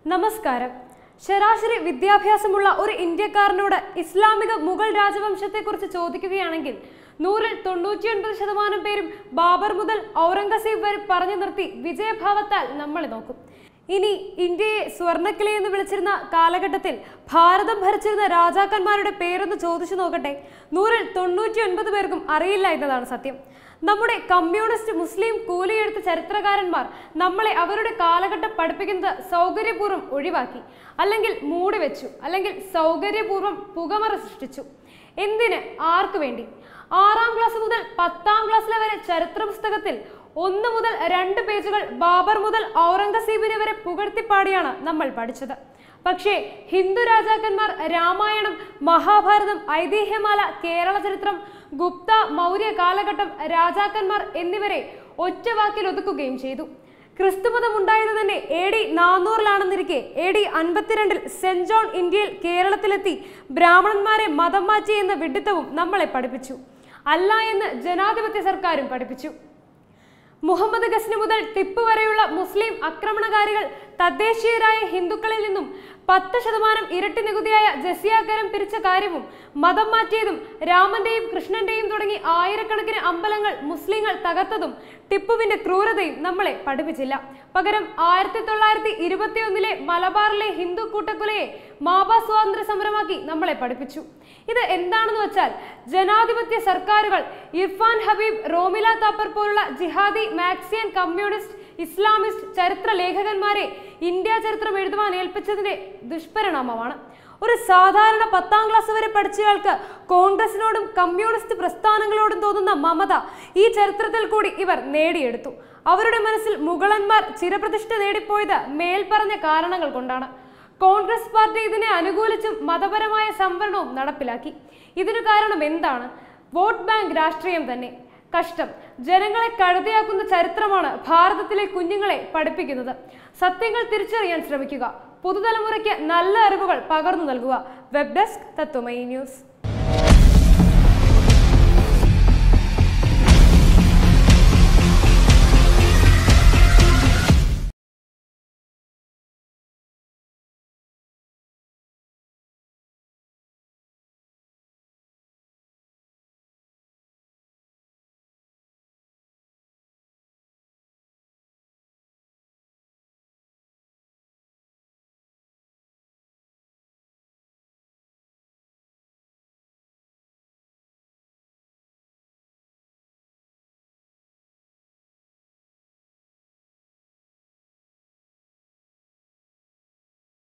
നമസ്കാരം ശരാശരി വിദ്യാഭ്യാസമുള്ള ഒരു ഇന്ത്യക്കാരനോട് ഇസ്ലാമിക മുഗൾ രാജവംശത്തെക്കുറിച്ച് ചോദിക്കുകയാണെങ്കിൽ നൂറിൽ തൊണ്ണൂറ്റിയൊൻപത് ശതമാനം പേരും ബാബർ മുതൽ ഔറംഗസീബ് വരെ പറഞ്ഞു നിർത്തി വിജയഭാവത്താൽ നമ്മളെ നോക്കും ഇനി ഇന്ത്യയെ സ്വർണ്ണക്കിളി എന്ന് വിളിച്ചിരുന്ന കാലഘട്ടത്തിൽ ഭാരതം ഭരിച്ചിരുന്ന രാജാക്കന്മാരുടെ പേരൊന്ന് ചോദിച്ചു നോക്കട്ടെ നൂറിൽ തൊണ്ണൂറ്റിയൊൻപത് പേർക്കും അറിയില്ല എന്നതാണ് സത്യം നമ്മുടെ കമ്മ്യൂണിസ്റ്റ് മുസ്ലിം കൂലിയെടുത്ത ചരിത്രകാരന്മാർ നമ്മളെ അവരുടെ കാലഘട്ടം പഠിപ്പിക്കുന്നത് സൗകര്യപൂർവ്വം ഒഴിവാക്കി അല്ലെങ്കിൽ മൂടി വെച്ചു അല്ലെങ്കിൽ സൗകര്യപൂർവ്വം പുകമറ സൃഷ്ടിച്ചു എന്തിന് ആർക്കു വേണ്ടി ആറാം ക്ലാസ് മുതൽ പത്താം ക്ലാസ്സിലെ വരെ ചരിത്ര പുസ്തകത്തിൽ ഒന്ന് മുതൽ രണ്ട് പേജുകൾ ബാബർ മുതൽ ഔറംഗസീബിനെ വരെ പുകഴ്ത്തിപ്പാടിയാണ് നമ്മൾ പഠിച്ചത് പക്ഷേ ഹിന്ദു രാജാക്കന്മാർ രാമായണം മഹാഭാരതം ഐതിഹ്യമാല കേരള ചരിത്രം ഗുപ്ത മൗര്യ കാലഘട്ടം രാജാക്കന്മാർ എന്നിവരെ ഒറ്റ വാക്കിൽ ഒതുക്കുകയും ചെയ്തു ക്രിസ്തുമതം ഉണ്ടായത് തന്നെ എ ഡി നാനൂറിലാണെന്നിരിക്കെ എ ഡി അൻപത്തിരണ്ടിൽ സെന്റ് ജോൺ ഇന്ത്യയിൽ കേരളത്തിലെത്തി ബ്രാഹ്മണന്മാരെ മതം മാറ്റി എന്ന വിഡിത്തവും നമ്മളെ പഠിപ്പിച്ചു അല്ല എന്ന് ജനാധിപത്യ സർക്കാരും പഠിപ്പിച്ചു മുഹമ്മദ് ഗസ്നി മുതൽ ടിപ്പ് വരെയുള്ള മുസ്ലിം ആക്രമണകാരികൾ തദ്ദേശീയരായ ഹിന്ദുക്കളിൽ നിന്നും പത്ത് ശതമാനം ഇരട്ടി നികുതിയായ ജസിയാകരം പിരിച്ച കാര്യവും മതം മാറ്റിയതും രാമന്റെയും കൃഷ്ണന്റെയും തുടങ്ങി ആയിരക്കണക്കിന് അമ്പലങ്ങൾ മുസ്ലിങ്ങൾ തകർത്തതും ടിപ്പുവിന്റെ ക്രൂരതയും നമ്മളെ പഠിപ്പിച്ചില്ല പകരം ആയിരത്തി തൊള്ളായിരത്തി ഇരുപത്തിയൊന്നിലെ മലബാറിലെ ഹിന്ദു കൂട്ടക്കൊലയെ മാബാ സ്വാതന്ത്ര്യ സമരമാക്കി നമ്മളെ പഠിപ്പിച്ചു ഇത് എന്താണെന്ന് വെച്ചാൽ ജനാധിപത്യ സർക്കാരുകൾ ഇർഫാൻ ഹബീബ് റോമില താപ്പർ പോലുള്ള ജിഹാദി മാക്സിയൻ കമ്മ്യൂണിസ്റ്റ് ഇസ്ലാമിസ്റ്റ് ചരിത്ര ലേഖകന്മാരെ ഇന്ത്യ ചരിത്രം എഴുതുവാൻ ഏൽപ്പിച്ചതിന്റെ ദുഷ്പരിണാമമാണ് ഒരു സാധാരണ പത്താം ക്ലാസ് വരെ പഠിച്ചയാൾക്ക് കോൺഗ്രസിനോടും കമ്മ്യൂണിസ്റ്റ് പ്രസ്ഥാനങ്ങളോടും തോന്നുന്ന മമത ഈ ചരിത്രത്തിൽ കൂടി ഇവർ നേടിയെടുത്തു അവരുടെ മനസ്സിൽ മുഗളന്മാർ ചിരപ്രതിഷ്ഠ നേടിപ്പോയത് മേൽപ്പറഞ്ഞ കാരണങ്ങൾ കൊണ്ടാണ് കോൺഗ്രസ് പാർട്ടി ഇതിനെ അനുകൂലിച്ചും മതപരമായ സംവരണവും നടപ്പിലാക്കി ഇതിനു കാരണം എന്താണ് വോട്ട് ബാങ്ക് രാഷ്ട്രീയം തന്നെ കഷ്ടം ജനങ്ങളെ കഴുതയാക്കുന്ന ചരിത്രമാണ് ഭാരതത്തിലെ കുഞ്ഞുങ്ങളെ പഠിപ്പിക്കുന്നത് സത്യങ്ങൾ തിരിച്ചറിയാൻ ശ്രമിക്കുക പുതുതലമുറയ്ക്ക് നല്ല അറിവുകൾ പകർന്നു നൽകുക വെബ് ഡെസ്ക് തത്വമൈ ന്യൂസ്